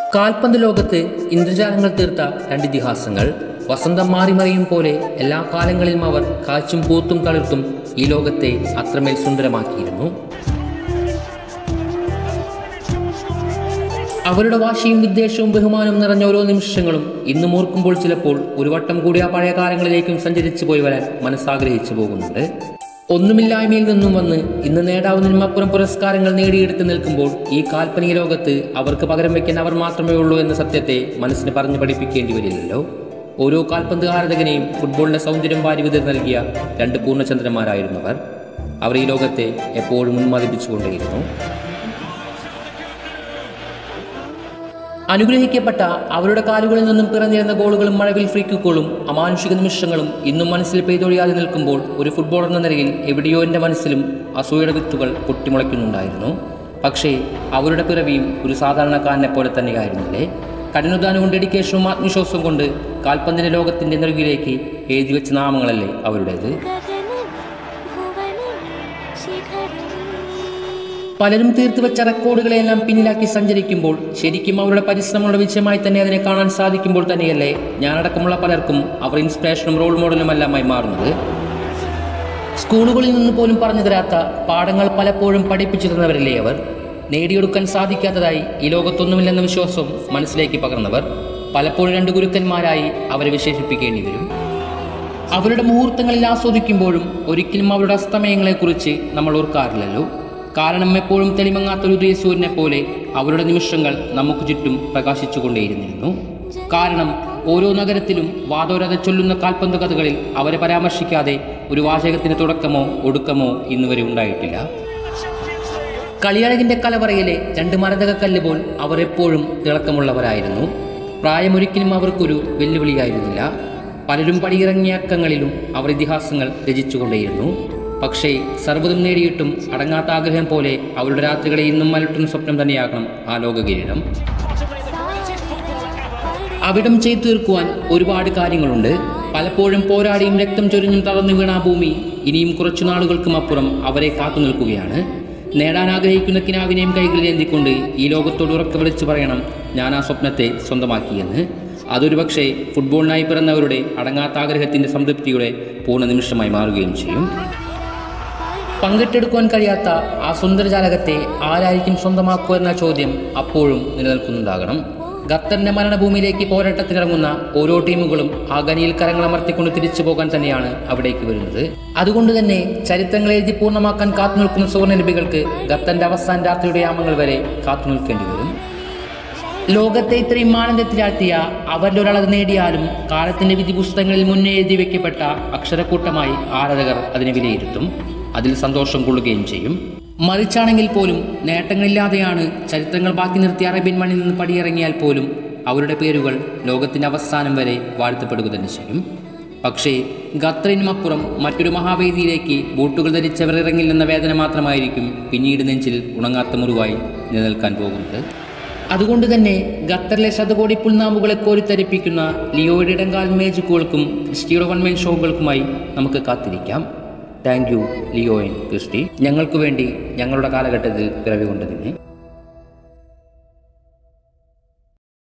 കാൽപന്ത് ലോകത്ത് ഇന്ദ്രജാലങ്ങൾ തീർത്ത രണ്ട് ഇതിഹാസങ്ങൾ വസന്തം മാറി മറിയും പോലെ എല്ലാ കാലങ്ങളിലും അവർ കാച്ചും പൂത്തും തളിർത്തും ഈ ലോകത്തെ അത്രമേൽ സുന്ദരമാക്കിയിരുന്നു അവരുടെ വാശിയും വിദ്വേഷവും ബഹുമാനവും നിറഞ്ഞ ഓരോ നിമിഷങ്ങളും ഇന്നും ഓർക്കുമ്പോൾ ചിലപ്പോൾ ഒരു വട്ടം കൂടി ആ പഴയ കാലങ്ങളിലേക്കും സഞ്ചരിച്ചു പോയി വരാൻ മനസ്സാഗ്രഹിച്ചു പോകുന്നുണ്ട് ഒന്നുമില്ലായ്മയിൽ നിന്നും വന്ന് ഇന്ന് നേടാവുന്നതിനുമപ്പുറം പുരസ്കാരങ്ങൾ നേടിയെടുത്ത് നിൽക്കുമ്പോൾ ഈ കാൽപ്പനിക ലോകത്ത് അവർക്ക് പകരം വയ്ക്കാൻ അവർ മാത്രമേ ഉള്ളൂ എന്ന സത്യത്തെ മനസ്സിന് പറഞ്ഞു പഠിപ്പിക്കേണ്ടി വരില്ലല്ലോ ഓരോ കാൽപന്ത് ആരാധകനെയും ഫുട്ബോളിന്റെ സൗന്ദര്യം വാരിവിതർ നൽകിയ രണ്ട് പൂർണ്ണചന്ദ്രന്മാരായിരുന്നവർ അവർ ഈ ലോകത്തെ എപ്പോഴും ഉന്മാദിപ്പിച്ചുകൊണ്ടേയിരുന്നു അനുഗ്രഹിക്കപ്പെട്ട അവരുടെ കാലുകളിൽ നിന്നും പിറന്നിരുന്ന ഗോളുകളും മഴവിൽ ഫ്രീ കിക്കുകളും അമാനുഷിക നിമിഷങ്ങളും ഇന്നും മനസ്സിൽ പെയ്തൊഴിയാതെ നിൽക്കുമ്പോൾ ഒരു ഫുട്ബോളർ എന്ന നിലയിൽ എവിടെയോ എൻ്റെ മനസ്സിലും അസൂയയുടെ വിത്തുകൾ പൊട്ടിമുളയ്ക്കുന്നുണ്ടായിരുന്നു പക്ഷേ അവരുടെ പിറവിയും ഒരു സാധാരണക്കാരനെ പോലെ തന്നെയായിരുന്നില്ലേ കഠിനുദാനവും ഡെഡിക്കേഷനും ആത്മവിശ്വാസവും കൊണ്ട് കാൽപന്തിന്റെ ലോകത്തിന്റെ നെറുകിലേക്ക് എഴുതി വെച്ച നാമങ്ങളല്ലേ അവരുടേത് ഗഗനം ഭുവനം ശിഖരം പലരും തീർത്തു വെച്ച റെക്കോർഡുകളെല്ലാം പിന്നിലാക്കി സഞ്ചരിക്കുമ്പോൾ ശരിക്കും അവരുടെ പരിശ്രമങ്ങളുടെ വിജയമായി തന്നെ അതിനെ കാണാൻ സാധിക്കുമ്പോൾ തന്നെയല്ലേ ഞാനടക്കമുള്ള പലർക്കും അവർ ഇൻസ്പിറേഷനും റോൾ മോഡലുമെല്ലാമായി മാറുന്നത് സ്കൂളുകളിൽ നിന്ന് പോലും പറഞ്ഞു തരാത്ത പാഠങ്ങൾ പലപ്പോഴും പഠിപ്പിച്ചു തന്നവരല്ലേ അവർ നേടിയെടുക്കാൻ സാധിക്കാത്തതായി ഈ ലോകത്തൊന്നുമില്ലെന്ന വിശ്വാസം മനസ്സിലേക്ക് പകർന്നവർ പലപ്പോഴും രണ്ട് ഗുരുക്കന്മാരായി അവരെ വിശേഷിപ്പിക്കേണ്ടി വരും അവരുടെ മുഹൂർത്തങ്ങളിൽ ആസ്വദിക്കുമ്പോഴും ഒരിക്കലും അവരുടെ അസ്തമയങ്ങളെക്കുറിച്ച് നമ്മൾ ഓർക്കാറില്ലല്ലോ കാരണം എപ്പോഴും തെളിമങ്ങാത്തൊരു ഉദയസൂര്യനെ പോലെ അവരുടെ നിമിഷങ്ങൾ നമുക്ക് ചുറ്റും പ്രകാശിച്ചുകൊണ്ടേയിരുന്നിരുന്നു കാരണം ഓരോ നഗരത്തിലും വാദോരത ചൊല്ലുന്ന കാൽപന്ത് കഥകളിൽ അവരെ പരാമർശിക്കാതെ ഒരു വാചകത്തിന് തുടക്കമോ ഒടുക്കമോ ഇന്നുവരെ ഉണ്ടായിട്ടില്ല കളിയഴകിന്റെ കലവറയിലെ രണ്ട് മരതകക്കല്ല് പോൽ അവർ എപ്പോഴും തിളക്കമുള്ളവരായിരുന്നു പ്രായമൊരിക്കലും അവർക്കൊരു വെല്ലുവിളിയായിരുന്നില്ല പലരും പടിയിറങ്ങിയ അക്കങ്ങളിലും അവർ ഇതിഹാസങ്ങൾ രചിച്ചുകൊണ്ടേയിരുന്നു പക്ഷേ സർവ്വതും നേടിയിട്ടും അടങ്ങാത്ത ആഗ്രഹം പോലെ അവരുടെ രാത്രികളെ ഇന്നും മലട്ടുന്ന സ്വപ്നം തന്നെയാകണം ആ ലോക കിരീടം അവിടം ചെയ്തു തീർക്കുവാൻ ഒരുപാട് കാര്യങ്ങളുണ്ട് പലപ്പോഴും പോരാടിയും രക്തം ചൊരിഞ്ഞും തളർന്നു വീണ ആ ഭൂമി ഇനിയും കുറച്ചു നാളുകൾക്കും അപ്പുറം അവരെ കാത്തു നിൽക്കുകയാണ് നേടാൻ ആഗ്രഹിക്കുന്ന കിനാവിനെയും കൈകളിൽ ഏന്തിക്കൊണ്ട് ഈ ലോകത്തോട് ഉറക്കെ വിളിച്ചു പറയണം ഞാൻ ആ സ്വപ്നത്തെ സ്വന്തമാക്കിയെന്ന് അതൊരു പക്ഷേ ഫുട്ബോളിനായി പിറന്നവരുടെ അടങ്ങാത്ത ആഗ്രഹത്തിൻ്റെ സംതൃപ്തിയുടെ പൂർണ്ണ നിമിഷമായി മാറുകയും ചെയ്യും പങ്കിട്ടെടുക്കുവാൻ കഴിയാത്ത ആ സുന്ദരജാലകത്തെ ആരായിരിക്കും സ്വന്തമാക്കുക എന്ന ചോദ്യം അപ്പോഴും നിലനിൽക്കുന്നുണ്ടാകണം ഖത്തറിന്റെ മരണഭൂമിയിലേക്ക് പോരാട്ടത്തിനിറങ്ങുന്ന ഓരോ ടീമുകളും ആ ഗനിയിൽ കരങ്ങളമർത്തിക്കൊണ്ട് തിരിച്ചു പോകാൻ തന്നെയാണ് അവിടേക്ക് വരുന്നത് അതുകൊണ്ട് തന്നെ ചരിത്രങ്ങൾ എഴുതി പൂർണ്ണമാക്കാൻ കാത്തു നിൽക്കുന്ന സുവർണലിപികൾക്ക് ഖത്തറിന്റെ അവസാന രാത്രിയുടെ യാമങ്ങൾ വരെ കാത്തു നിൽക്കേണ്ടി വരും ലോകത്തെ ഇത്രയും ആനന്ദത്തിലാഴ്ത്തിയ അവരിൽ ഒരാൾ അത് നേടിയാലും കാലത്തിന്റെ വിധി പുസ്തകങ്ങളിൽ മുന്നേ എഴുതി വെക്കപ്പെട്ട അക്ഷരക്കൂട്ടമായി ആരാധകർ അതിനെ വിലയിരുത്തും അതിൽ സന്തോഷം കൊള്ളുകയും ചെയ്യും മറിച്ചാണെങ്കിൽ പോലും നേട്ടങ്ങളില്ലാതെയാണ് ചരിത്രങ്ങൾ ബാക്കി നിർത്തിയ അറേബ്യൻ മണ്ണിൽ നിന്ന് പടിയിറങ്ങിയാൽ പോലും അവരുടെ പേരുകൾ ലോകത്തിന്റെ അവസാനം വരെ വാഴ്ത്തപ്പെടുക തന്നെ ചെയ്യും പക്ഷേ ഖത്തറിനുമപ്പുറം മറ്റൊരു മഹാവേദിയിലേക്ക് ബൂട്ടുകൾ ധരിച്ചവർ ഇറങ്ങില്ലെന്ന വേദന മാത്രമായിരിക്കും പിന്നീട് നെഞ്ചിൽ ഉണങ്ങാത്ത മുറിവായി നിലനിൽക്കാൻ പോകുന്നത് അതുകൊണ്ട് തന്നെ ഖത്തറിലെ ശതകോടി പുൽനാമ്പുകളെ കോരിത്തരിപ്പിക്കുന്ന ലിയോയുടെ ഇടങ്കാൽ മേജുക്കുകൾക്കും ക്രിസ്റ്റിയുടെ വൺമേൻ ഷോകൾക്കുമായി നമുക്ക് കാത്തിരിക്കാം താങ്ക് യു ലിയോ എൻ ക്രിസ്റ്റി ഞങ്ങൾക്ക് വേണ്ടി ഞങ്ങളുടെ കാലഘട്ടത്തിൽ പിറവി കൊണ്ടതിന്